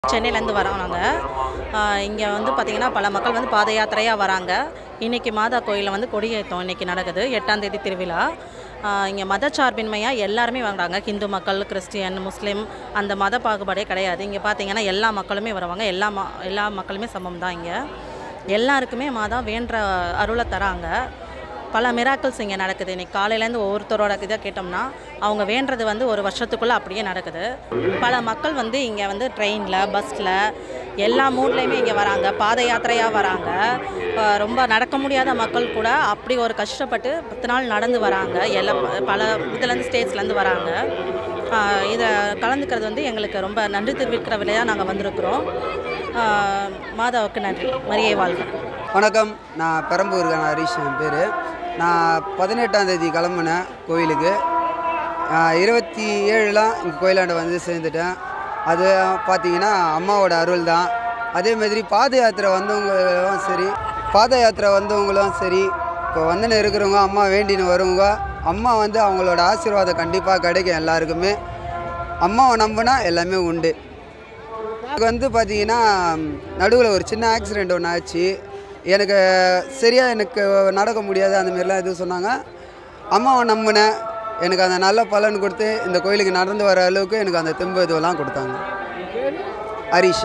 சென்னையிலேருந்து வரோம் நாங்கள் இங்கே வந்து பார்த்திங்கன்னா பல மக்கள் வந்து பாத யாத்திரையாக வராங்க இன்றைக்கி மாதா கோயிலில் வந்து கொடியேற்றம் இன்றைக்கி நடக்குது எட்டாம் தேதி திருவிழா இங்கே மதச்சார்பின்மையாக எல்லாருமே வராங்க ஹிந்து மக்கள் கிறிஸ்டியன் முஸ்லீம் அந்த மத பாகுபாடே கிடையாது இங்கே பார்த்தீங்கன்னா எல்லா மக்களுமே வருவாங்க எல்லா ம எல்லா மக்களுமே சமம் தான் இங்கே எல்லாருக்குமே மாதா வேண்ட அருளை தராங்க பல மிராக்கிள்ஸ் இங்கே நடக்குது இன்னைக்கு காலையிலேருந்து ஒவ்வொருத்தரோட இதை கேட்டோம்னா அவங்க வேண்டுறது வந்து ஒரு வருஷத்துக்குள்ளே அப்படியே நடக்குது பல மக்கள் வந்து இங்கே வந்து ட்ரெயினில் பஸ்ஸில் எல்லா மூட்லேயுமே இங்கே வராங்க பாத யாத்திரையாக வராங்க அஹ் ரொம்ப நடக்க முடியாத மக்கள் கூட அப்படி ஒரு கஷ்டப்பட்டு பத்து நாள் நடந்து வராங்க எல்லா பல இதுலேருந்து ஸ்டேட்ஸ்லேருந்து வராங்க அஹ் இதை கலந்துக்கிறது வந்து எங்களுக்கு ரொம்ப நன்றி தெரிவிக்கிற விலையாக நாங்கள் வந்திருக்கிறோம் அஹ் மாதாவுக்கு நன்றி மரியை வாழ்க வணக்கம் நான் பெரம்பூருக்கான ஹரிஷ் என் பேர் நான் பதினெட்டாம் தேதி கிளம்புனேன் கோயிலுக்கு ஆஹ் இருபத்தி ஏழுலாம் இங்கே கோயிலாண்ட வந்து சேர்ந்துட்டேன் அது பார்த்தீங்கன்னா அம்மாவோட அருள் தான் அதே மாதிரி பாத யாத்திரை வந்தவங்களும் சரி பாத யாத்திரை வந்தவங்களும் சரி இப்போ வந்துன்னு இருக்கிறவங்க அம்மா வேண்டின்னு வருவங்க அம்மா வந்து அவங்களோட ஆசீர்வாதம் கண்டிப்பாக கிடைக்கும் எல்லாருக்குமே அம்மாவை நம்பினா எல்லாமே உண்டு எனக்கு வந்து பார்த்தீங்கன்னா நடுவில் ஒரு சின்ன ஆக்சிடெண்ட் ஒன்று ஆச்சு எனக்கு சரியாக எனக்கு நடக்க முடியாது அந்த மாதிரிலாம் எதுவும் சொன்னாங்க அம்மாவை நம்பினேன் எனக்கு அந்த நல்ல பலன் கொடுத்து இந்த கோயிலுக்கு நடந்து வர அளவுக்கு எனக்கு அந்த தெம்பு இதுவெல்லாம் கொடுத்தாங்க ஹரிஷ்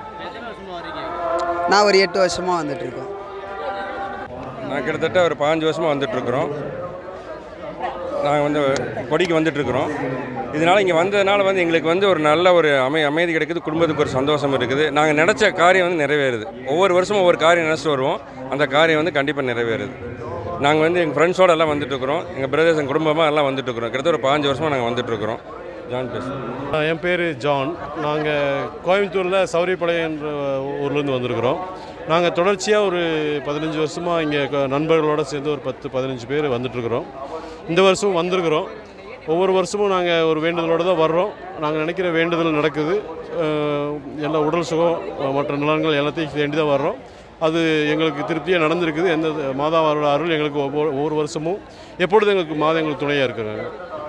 நான் ஒரு எட்டு வருஷமாக வந்துட்டுருக்கேன் நான் கிட்டத்தட்ட ஒரு பாஞ்சு வருஷமாக வந்துட்டுருக்குறோம் நாங்கள் வந்து கொடிக்கு வந்துட்டுருக்குறோம் இதனால் இங்கே வந்ததுனால வந்து எங்களுக்கு வந்து ஒரு நல்ல ஒரு அமை அமைதி கிடைக்குது குடும்பத்துக்கு ஒரு சந்தோஷம் இருக்குது நாங்கள் நினச்ச காரியம் வந்து நிறைவேறுது ஒவ்வொரு வருஷமும் ஒவ்வொரு காரியம் நினச்சிட்டு வருவோம் அந்த காரியம் வந்து கண்டிப்பாக நிறைவேறுது நாங்கள் வந்து எங்கள் ஃப்ரெண்ட்ஸோட எல்லாம் வந்துட்டுருக்குறோம் எங்கள் பிரதர்ஸ் எங்கள் குடும்பமாக எல்லாம் வந்துட்டுருக்குறோம் கிட்டத்தட்ட ஒரு பாஞ்சு வருஷமாக நாங்கள் வந்துட்டுருக்குறோம் ஜான் பேசுகிறேன் என் பேர் ஜான் நாங்கள் கோயம்புத்தூரில் சௌரிப்பாளையன்ற ஊர்லேருந்து வந்திருக்கிறோம் நாங்கள் தொடர்ச்சியாக ஒரு பதினஞ்சு வருஷமாக இங்கே க- நண்பர்களோட சேர்ந்து ஒரு பத்து பதினஞ்சு பேர் வந்துட்டுருக்குறோம் இந்த வருஷமும் வந்திருக்கிறோம் ஒவ்வொரு வருஷமும் நாங்கள் ஒரு வேண்டுதலோடு தான் வர்றோம் நாங்கள் நினைக்கிற வேண்டுதல் நடக்குது அஹ், எல்லா உடல் சுகம் மற்ற நலன்கள் எல்லாத்தையும் வேண்டி தான் வர்றோம் அது எங்களுக்கு திருப்தியாக நடந்திருக்குது எந்த மாதாவோட அருள் எங்களுக்கு ஒவ்வொரு ஒவ்வொரு வருஷமும் எப்பொழுதும் எங்களுக்கு மாதம் எங்களுக்கு துணையாக இருக்கிறாங்க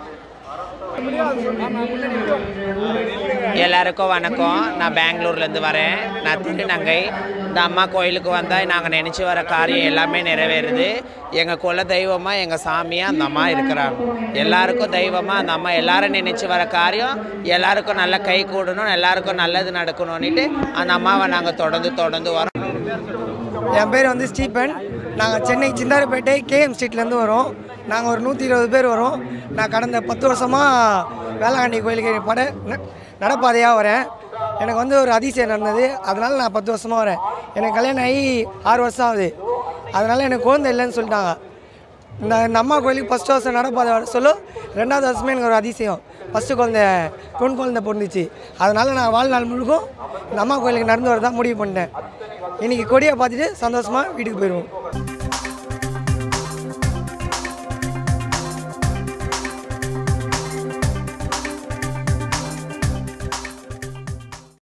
எல்லாருக்கும் வணக்கம் நான் பெங்களூர்லேருந்து வரேன் நான் திருநங்கை இந்த அம்மா கோயிலுக்கு வந்தால் நாங்கள் நினச்சி வர காரியம் எல்லாமே நிறைவேறுது எங்கள் குல தெய்வமாக எங்கள் சாமியாக அந்த அம்மா இருக்கிறாங்க எல்லாருக்கும் தெய்வமாக அந்த அம்மா எல்லாரும் நினச்சி வர காரியம் எல்லாருக்கும் நல்ல கை கூடணும் எல்லாருக்கும் நல்லது நடக்கணும்னுட்டு அந்த அம்மாவை நாங்கள் தொடர்ந்து தொடர்ந்து வரோம் என் பேர் வந்து ஸ்டீபன் நாங்கள் சென்னை சிந்தாரப்பேட்டை கேஎம் ஸ்ட்ரீட்லேருந்து வரோம் நாங்கள் ஒரு நூற்றி இருபது பேர் வரோம் நான் கடந்த பத்து வருஷமாக வேளாங்கண்ணி கோயிலுக்கு பட ந- நடப்பாதையாக வரேன் எனக்கு வந்து ஒரு அதிசயம் நடந்தது அதனால் நான் பத்து வருஷமாக வரேன் எனக்கு கல்யாணம் ஆகி ஆறு வருஷம் ஆகுது அதனால் எனக்கு குழந்தை இல்லைன்னு சொல்லிட்டாங்க இந்த இந்த அம்மா கோயிலுக்கு ஃபஸ்ட்டு வருஷம் நடப்பாதை வர சொல்ல ரெண்டாவது வருஷமே எனக்கு ஒரு அதிசயம் ஃபஸ்ட்டு குழந்தை பெண் குழந்தை பிறந்துச்சு அதனால் நான் வாழ்நாள் முழுக்கும் இந்த அம்மா கோயிலுக்கு நடந்து வரதான் முடிவு பண்ணிட்டேன் இன்றைக்கி கொடியை பார்த்துட்டு சந்தோஷமாக வீட்டுக்கு போயிடுவோம்